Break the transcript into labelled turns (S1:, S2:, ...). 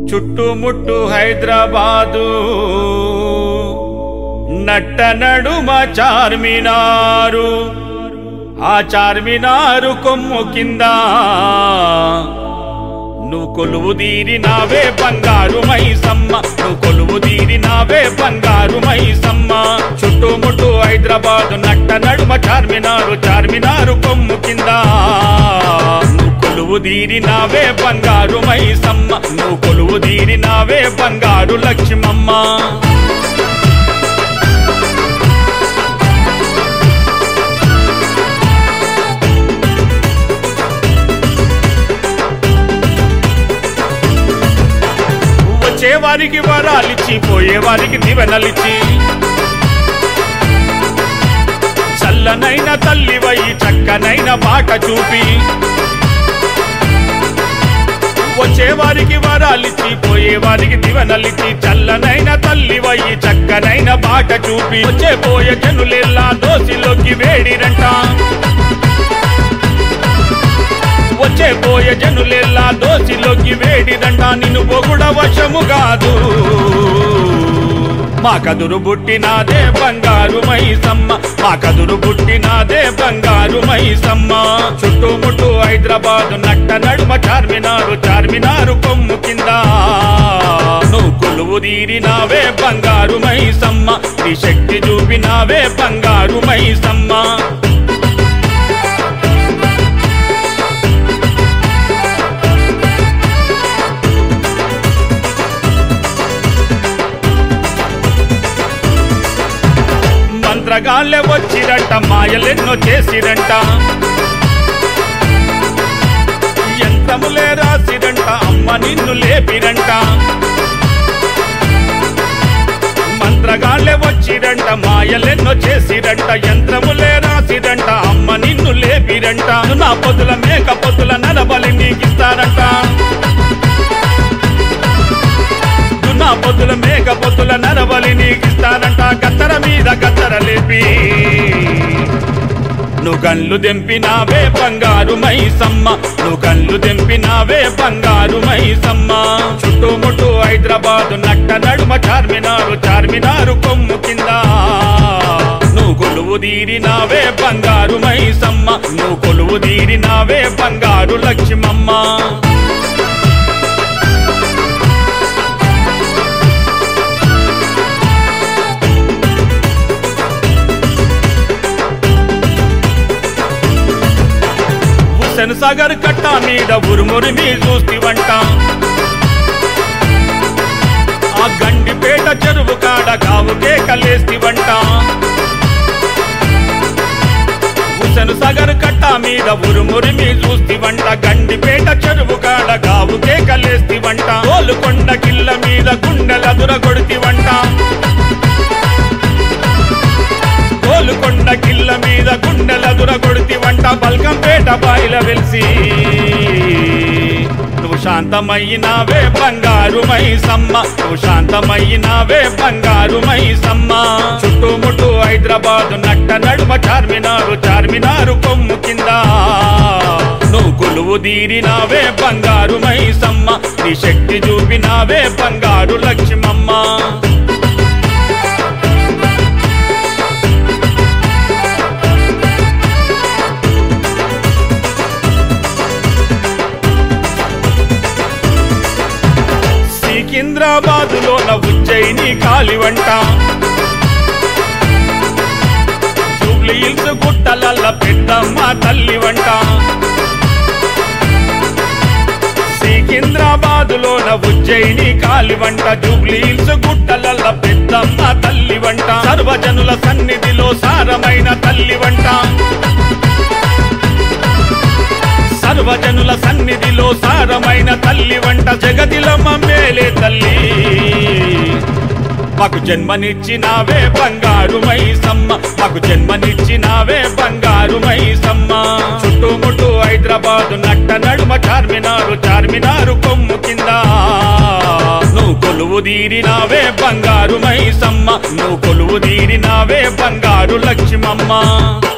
S1: చుట్టుముట్టు హైదరాబాదు నట్ట నడుమ చార్మినారు ఆ చార్మినారు కొమ్ము కింద నువ్వు కొలువు తీరినావే బంగారు మైసమ్మ నువ్వు కొలువు తీరినావే బంగారు మైసమ్మ చుట్టుముట్టు హైదరాబాదు నట్ట నడుమ చార్మినారు చార్మినారు కొమ్ము కింద నువ్వు కొలువు తీరినావే బంగారు మైసమ్మ నువ్వు కొలువు తీరినావే బంగారు లక్ష్మమ్మ వచ్చే వారికి వరాలిచ్చి పోయే వారికి దివెనలిచ్చి చల్లనైన తల్లివై చక్కనైన బాట చూపి వచ్చే వారికి వరాలిచ్చి పోయే వారికి దివెనలిచ్చి చల్లనైన తల్లివై చక్కనైన బాట చూపి వచ్చే పోయే జనులెల్లా దోసిలోకి వేడిరంట వచ్చే పోయే జనులెల్లా దోసిలోకి వేడిదంట నిన్ను పొగుడ వశము కాదు మా కదురు పుట్టినాదే బంగారు మైసమ్మ మా కదురు పుట్టినాదే బంగారు మైసమ్మ చుట్టుముట్టు హైదరాబాద్ నట్ట నడుమ చార్మినారు చార్మినారు కొమ్ము కింద నువ్వు కొలువు తీరినావే బంగారు మైసమ్మ నీ శక్తి చూపినావే బంగారు మైసమ్మ మంత్రగాళ్ళే వచ్చిరంట మాయలెన్నో చేసిరంట యంత్రములే రాసిరంట అమ్మ నిన్ను లేపిరంట మంత్రగాళ్ళే వచ్చిరంట మాయలెన్నో చేసిరంట యంత్రములే రాసిరంట అమ్మ నిన్ను లేపిరంట నా పొద్దుల మేక పొద్దుల నరబలి నీకిస్తారంట నా పొద్దుల మేక పొద్దుల నరబలి నీకిస్తానంట కత్తర మీద కత్తర లేపి నువ్వు కళ్ళు దెంపినావే బంగారు మైసమ్మ నువ్వు కళ్ళు దెంపినావే బంగారు మైసమ్మ చుట్టుముట్టు హైదరాబాద్ నట్ట నడుమ చార్మినారు చార్మినారు కొమ్ము కింద నువ్వు కొలువు తీరినావే బంగారు మైసమ్మ నువ్వు కొలువు తీరినావే బంగారు లక్ష్మమ్మ హుస్సేన్ సాగర్ కట్ట మీద ఉరుమురిమి చూస్తివంట ఆ గండిపేట చెరువు కాడ కావుకే కలేస్తివంట హుస్సేన్ సాగర్ కట్ట మీద ఉరుమురిమి చూస్తివంట గండిపేట చెరువు కాడ కావుకే కలేస్తివంట గోలుకొండ కిల్ల మీద గుండెల దురగొడితివంట గోలుకొండ కిల్ల మీద గుండెల దురగొడితి వంట బల్కంపేట బాయిల వెలిసి నువ్వు శాంతమయ్యినావే బంగారు మైసమ్మ నువ్వు శాంతమయ్యినావే బంగారు మైసమ్మ చుట్టుముట్టు హైదరాబాద్ నట్ట నడుమ చార్మినారు చార్మినారు కొమ్ము కింద నువ్వు కొలువు తీరినావే బంగారు మైసమ్మ నీ శక్తి చూపినావే బంగారు లక్ష్మమ్మ సికింద్రాబాదులో ఉజ్జయిని కాలివంట జూబ్లీ హిల్స్ గుట్టలల్ల పెద్దమ్మ తల్లి వంట సికింద్రాబాదులో ఉజ్జయిని కాలివంట జూబ్లీ హిల్స్ గుట్టలల్ల పెద్దమ్మ తల్లి వంట సర్వజనుల సన్నిధిలో సారమైన తల్లి వంట సర్వజనుల సన్నిధిలో సారమైన తల్లి వంట జగతిలమ్మ మేలే తల్లి మాకు జన్మనిచ్చినావే బంగారు మైసమ్మ మాకు జన్మనిచ్చినావే బంగారు మైసమ్మ చుట్టుముట్టు హైదరాబాద్ నట్ట నడుమ చార్మినారు చార్మినారు కొమ్ము కింద నువ్వు కొలువు తీరినావే బంగారు మైసమ్మ నువ్వు కొలువు తీరినావే బంగారు లక్ష్మమ్మ